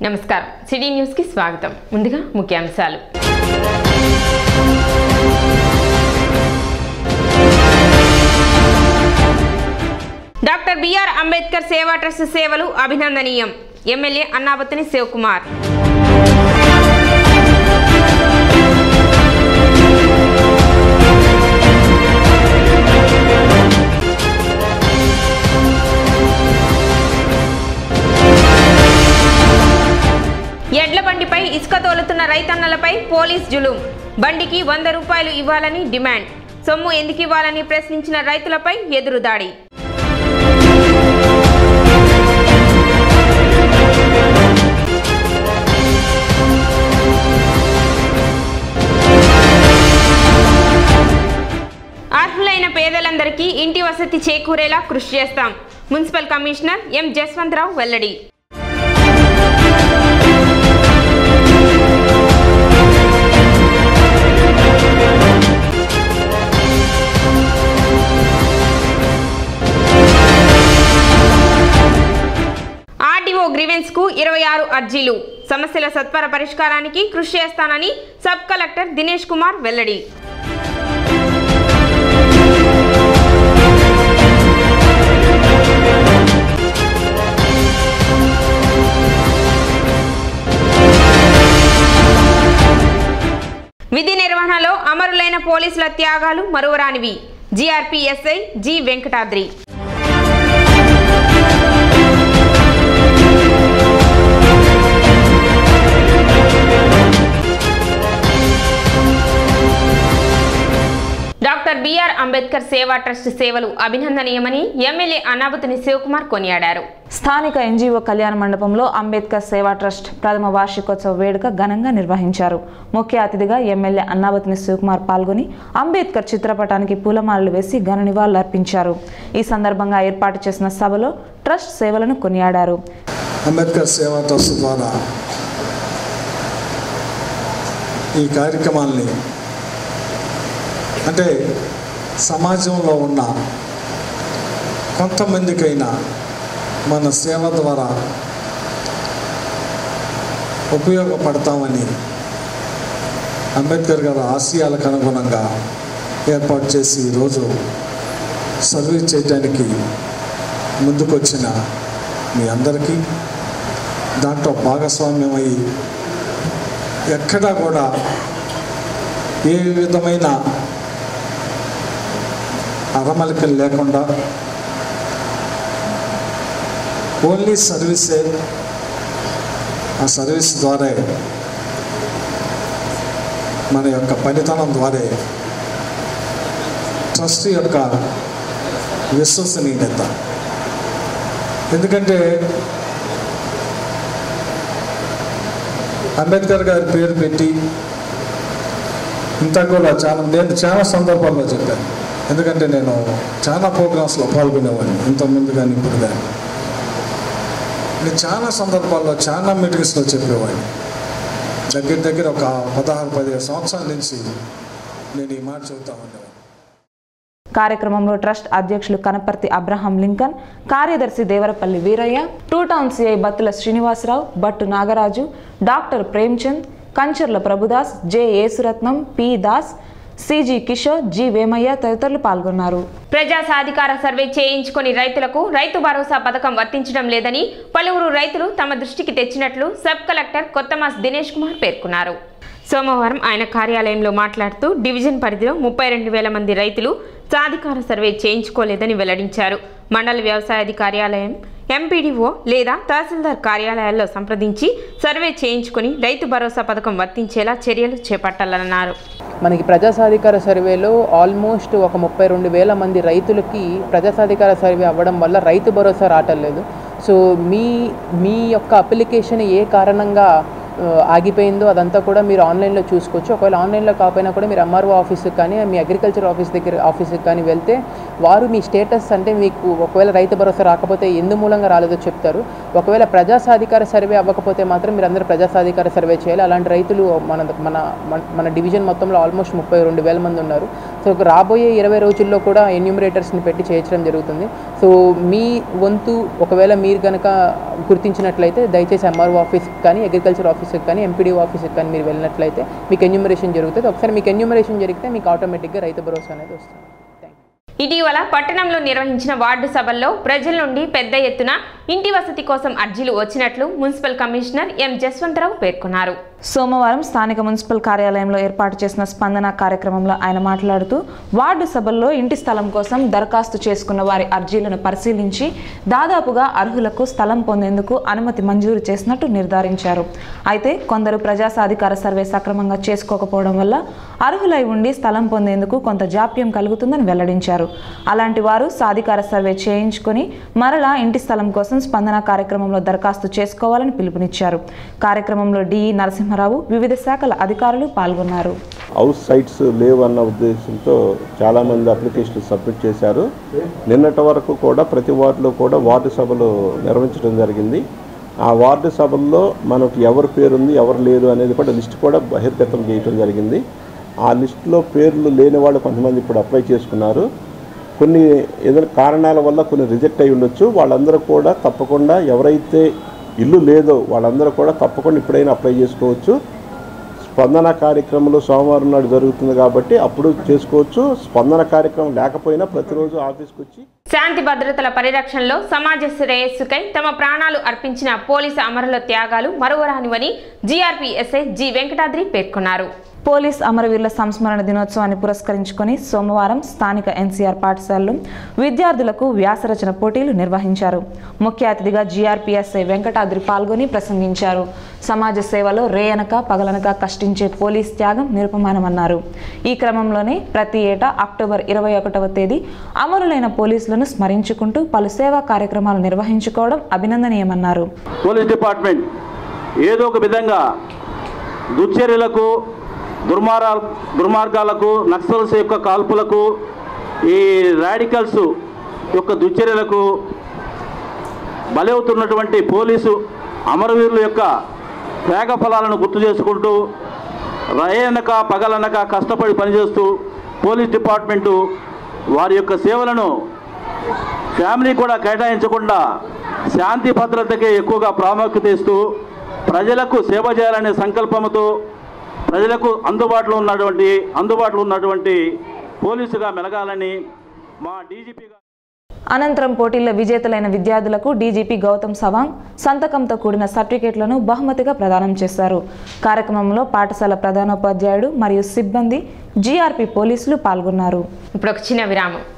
నమస్కారం సిటీ న్యూస్కి స్వాగతం ముందుగా ముఖ్యాంశాలు doctor BR Ambedkar Seva trust సేవలు అభినందనీయం ఎమ్మెల్యే అన్నాబత్తిని శివకుమార్ ఎడ్ల బండిపై ఇసుక తోలుతున్న రైతన్నలపై పోలీస్ జులుం బండికి వంద రూపాయలు ఇవ్వాలని డిమాండ్ సొమ్ము ఎందుకు ఇవ్వాలని ప్రశ్నించిన రైతులపై ఎదురుదాడి అర్హులైన పేదలందరికీ ఇంటి వసతి చేకూరేలా కృషి చేస్తాం మున్సిపల్ కమిషనర్ ఎం జస్వంతరావు వెల్లడి ఆర్డీఓ గ్రీవెన్స్ కు ఇరవై ఆరు అర్జీలు సమస్యల సత్వర పరిష్కారానికి కృషి చేస్తానని సబ్ కలెక్టర్ దినేష్ కుమార్ వెల్లడి విధి నిర్వహణలో అమరులైన పోలీసుల త్యాగాలు మరువరానివి GRP SI G Venkatadri doctor BR Ambedkar Seva trust సేవలు అభినందనీయమని ఎమ్మెల్యే అనాబతుని శివకుమార్ కొనియాడారు స్థానిక ఎన్జీఓ కళ్యాణ మండపంలో అంబేద్కర్ సేవా ట్రస్ట్ ప్రథమ వార్షికోత్సవ వేడుక ఘనంగా నిర్వహించారు ముఖ్య అతిథిగా ఎమ్మెల్యే అన్నావతిని శివకుమార్ పాల్గొని అంబేద్కర్ చిత్రపటానికి పూలమాలలు వేసి ఘన నివాళులర్పించారు ఈ సందర్భంగా ఏర్పాటు చేసిన సభలో ట్రస్ట్ సేవలను కొనియాడారు అంబేద్కర్ సేవా ట్రస్ట్ ద్వారా ఈ కార్యక్రమాల్ని అంటే సమాజంలో ఉన్న కొంతమందికైనా మన సేవ ద్వారా ఉపయోగపడతామని అంబేద్కర్ గారి ఆశయాలకు అనుగుణంగా ఏర్పాటు చేసి ఈరోజు సర్వీస్ చేయడానికి ముందుకొచ్చిన మీ అందరికీ దాంట్లో భాగస్వామ్యమై ఎక్కడా కూడా ఏ విధమైన అరమలికలు లేకుండా ఓన్లీ సర్వీసే ఆ సర్వీస్ ద్వారా మన యొక్క పనితనం ద్వారా ట్రస్ట్ యొక్క విశ్వసనీయత ఎందుకంటే అంబేద్కర్ గారి పేరు పెట్టి ఇంత కూడా చాలా నేను చాలా సందర్భాల్లో చెప్పాను ఎందుకంటే నేను చాలా ప్రోగ్రామ్స్లో పాల్గొనేవాడిని ఇంతకుముందు కానీ ఇప్పుడు కానీ నేను చాలా సందర్భాల్లో చాలా మీటింగ్స్లో చెప్పేవాడిని దగ్గర దగ్గర ఒక పదహారు పదిహేను సంవత్సరాల నుంచి నేను ఈ మాట చెబుతా ఉండేవాడిని కార్యక్రమంలో ట్రస్ట్ అధ్యక్షులు కనపర్తి అబ్రహాం లింకన్ కార్యదర్శి Devarapalli Veeraiah two town CI Battula Srinivasarao Bhattu Nagaraju doctor Premchand Kancharla Prabhudas J Yesuratnam P Das CG Kishore G Vemayya తదితరులు పాల్గొన్నారు ప్రజా సాధికార సర్వే చేయించుకొని రైతులకు రైతు భరోసా పథకం వర్తించడం లేదని పలువురు రైతులు తమ దృష్టికి తెచ్చినట్లు సబ్ కలెక్టర్ కొత్తమాస్ దినేష్ కుమార్ పేర్కొన్నారు సోమవారం ఆయన కార్యాలయంలో మాట్లాడుతూ డివిజన్ పరిధిలో ముప్పై రెండు వేల మంది రైతులు సాధికార సర్వే చేయించుకోలేదని వెల్లడించారు మండల వ్యవసాయాధి కార్యాలయం ఎంపీడీఓ లేదా తహసీల్దార్ కార్యాలయాల్లో సంప్రదించి సర్వే చేయించుకుని రైతు భరోసా పథకం వర్తించేలా చర్యలు చేపట్టాలన్నారు మనకి ప్రజా సాధికార సర్వేలో ఆల్మోస్ట్ ఒక ముప్పై రెండు వేల మంది రైతులకి ప్రజా సాధికార సర్వే అవ్వడం వల్ల రైతు భరోసా రావటం లేదు సో మీ మీ యొక్క అప్లికేషన్ ఏ కారణంగా ఆ, ఆగిపోయిందో అదంతా కూడా మీరు ఆన్లైన్లో చూసుకోవచ్చు ఒకవేళ ఆన్లైన్లో కాకపోయినా కూడా మీరు ఎంఆర్ఓ ఆఫీస్కి కానీ మీ అగ్రికల్చర్ ఆఫీస్ దగ్గర ఆఫీస్కి కానీ వెళ్తే వారు మీ స్టేటస్ అంటే మీకు ఒకవేళ రైతు భరోసా రాకపోతే ఎందు మూలంగా రాలేదో చెప్తారు ఒకవేళ ప్రజా సాధికార సర్వే అవ్వకపోతే మాత్రం మీరు అందరూ ప్రజా సాధికార సర్వే చేయాలి అలాంటి రైతులు మన మన మన- మన డివిజన్ మొత్తంలో ఆల్మోస్ట్ ముప్పై రెండు వేల మంది ఉన్నారు సో రాబోయే ఇరవై రోజుల్లో కూడా ఎన్యూమరేటర్స్ని పెట్టి చేయించడం జరుగుతుంది సో మీ వంతు ఒకవేళ మీరు కనుక గుర్తించినట్లయితే దయచేసి ఎంఆర్ఓ ఆఫీస్కి కానీ అగ్రికల్చర్ ఆఫీస్కి కానీ ఎంపీడీఓ ఆఫీస్కి కానీ మీరు వెళ్ళినట్లయితే మీకు ఎన్యూమరేషన్ జరుగుతుంది ఒకసారి మీకు ఎన్యూమరేషన్ జరిగితే మీకు ఆటోమేటిక్గా రైతు భరోసా అనేది వస్తుంది థ్యాంక్ యూ ఇటీవల పట్టణంలో నిర్వహించిన వార్డు సభల్లో ప్రజల నుండి పెద్ద ఎత్తున ఇంటి వసతి కోసం అర్జీలు వచ్చినట్లు మున్సిపల్ కమిషనర్ ఎం జస్వంతరావు పేర్కొన్నారు సోమవారం స్థానిక మున్సిపల్ కార్యాలయంలో ఏర్పాటు చేసిన స్పందన కార్యక్రమంలో ఆయన మాట్లాడుతూ వార్డు సభల్లో ఇంటి స్థలం కోసం దరఖాస్తు చేసుకున్న వారి అర్జీలను పరిశీలించి దాదాపుగా అర్హులకు స్థలం పొందేందుకు అనుమతి మంజూరు చేసినట్టు నిర్ధారించారు అయితే కొందరు ప్రజా సాధికార సర్వే సక్రమంగా చేసుకోకపోవడం వల్ల అర్హులై ఉండి స్థలం పొందేందుకు కొంత జాప్యం కలుగుతుందని వెల్లడించారు అలాంటి వారు సాధికార సర్వే చేయించుకొని మరలా ఇంటి స్థలం కోసం స్పందన కార్యక్రమంలో దరఖాస్తు చేసుకోవాలని పిలుపునిచ్చారు కార్యక్రమంలో డిఈ నరసింహారావు వివిధ శాఖల అధికారులు పాల్గొన్నారు హౌస్ సైట్స్ లేవు అన్న ఉద్దేశంతో చాలామంది అప్లికేషన్లు సబ్మిట్ చేశారు నిన్నటి వరకు కూడా ప్రతి వార్డులో కూడా వార్డు సభలు నిర్వహించడం జరిగింది ఆ వార్డు సభల్లో మనకు ఎవరి పేరు ఉంది ఎవరు లేరు అనేది కూడా లిస్ట్ కూడా బహిర్గతం చేయడం జరిగింది ఆ లిస్టులో పేర్లు లేని వాళ్ళు కొంతమంది ఇప్పుడు అప్లై చేసుకున్నారు కొన్ని ఏదైనా కారణాల వల్ల కొన్ని రిజెక్ట్ అయి ఉండొచ్చు వాళ్ళందరూ కూడా తప్పకుండా ఎవరైతే ఇల్లు లేదో వాళ్ళందరూ కూడా తప్పకుండా ఇప్పుడైనా అప్లై చేసుకోవచ్చు స్పందన కార్యక్రమంలో సోమవారం నాడు జరుగుతుంది కాబట్టి అప్పుడు చేసుకోవచ్చు స్పందన కార్యక్రమం లేకపోయినా ప్రతిరోజు ఆఫీస్కి వచ్చి శాంతి భద్రతల పరిరక్షణలో సమాజ శ్రేయస్సుకై తమ ప్రాణాలు అర్పించిన పోలీసు అమరుల త్యాగాలు మరువరానివని జీఆర్పీ ఎస్ఐ జి వెంకటాద్రి పేర్కొన్నారు పోలీస్ అమరవీరుల సంస్మరణ దినోత్సవాన్ని పురస్కరించుకొని సోమవారం స్థానిక ఎన్సీఆర్ పాఠశాలలో విద్యార్థులకు వ్యాసరచన పోటీలు నిర్వహించారు ముఖ్య అతిథిగా జీఆర్పీఎస్ఐ వెంకటాద్రి పాల్గొని ప్రసంగించారు సమాజ సేవలో రేయనక పగలనక కష్టించే పోలీస్ త్యాగం నిరుపమానమన్నారు ఈ క్రమంలోనే ప్రతి ఏటా అక్టోబర్ ఇరవై ఒకటవ తేదీ అమరులైన పోలీసులను స్మరించుకుంటూ పలు సేవా కార్యక్రమాలు నిర్వహించుకోవడం అభినందనీయమన్నారు పోలీస్ డిపార్ట్మెంట్ ఏదో ఒక విధంగా దుశ్చర్యలకు దుర్మార్గా దుర్మార్గాలకు నక్సల్స్ యొక్క కాల్పులకు ఈ రాడికల్స్ యొక్క దుశ్చర్యలకు బలవుతున్నటువంటి పోలీసు అమరవీరుల యొక్క త్యాగ ఫలాలను గుర్తు చేసుకుంటూ రయనక పగలనక కష్టపడి పనిచేస్తూ పోలీస్ డిపార్ట్మెంటు వారి యొక్క సేవలను ఫ్యామిలీ కూడా కేటాయించకుండా శాంతి భద్రతకే ఎక్కువగా ప్రాముఖ్యత ఇస్తూ ప్రజలకు సేవ చేయాలనే సంకల్పంతో ప్రజలకు అందుబాటులో ఉన్నటువంటి అందుబాటులో ఉన్నటువంటి పోలీసుగా మెలగాలని మా డీజీపీ అనంతరం పోటీల్లో విజేతలైన విద్యార్థులకు డీజీపీ గౌతమ్ సవాంగ్ సంతకంతో కూడిన సర్టిఫికేట్లను బహుమతిగా ప్రదానం చేశారు కార్యక్రమంలో పాఠశాల ప్రధానోపాధ్యాయుడు మరియు సిబ్బంది జీఆర్పీ పోలీసులు పాల్గొన్నారు ఇప్పుడు ఒక చిన్న విరామం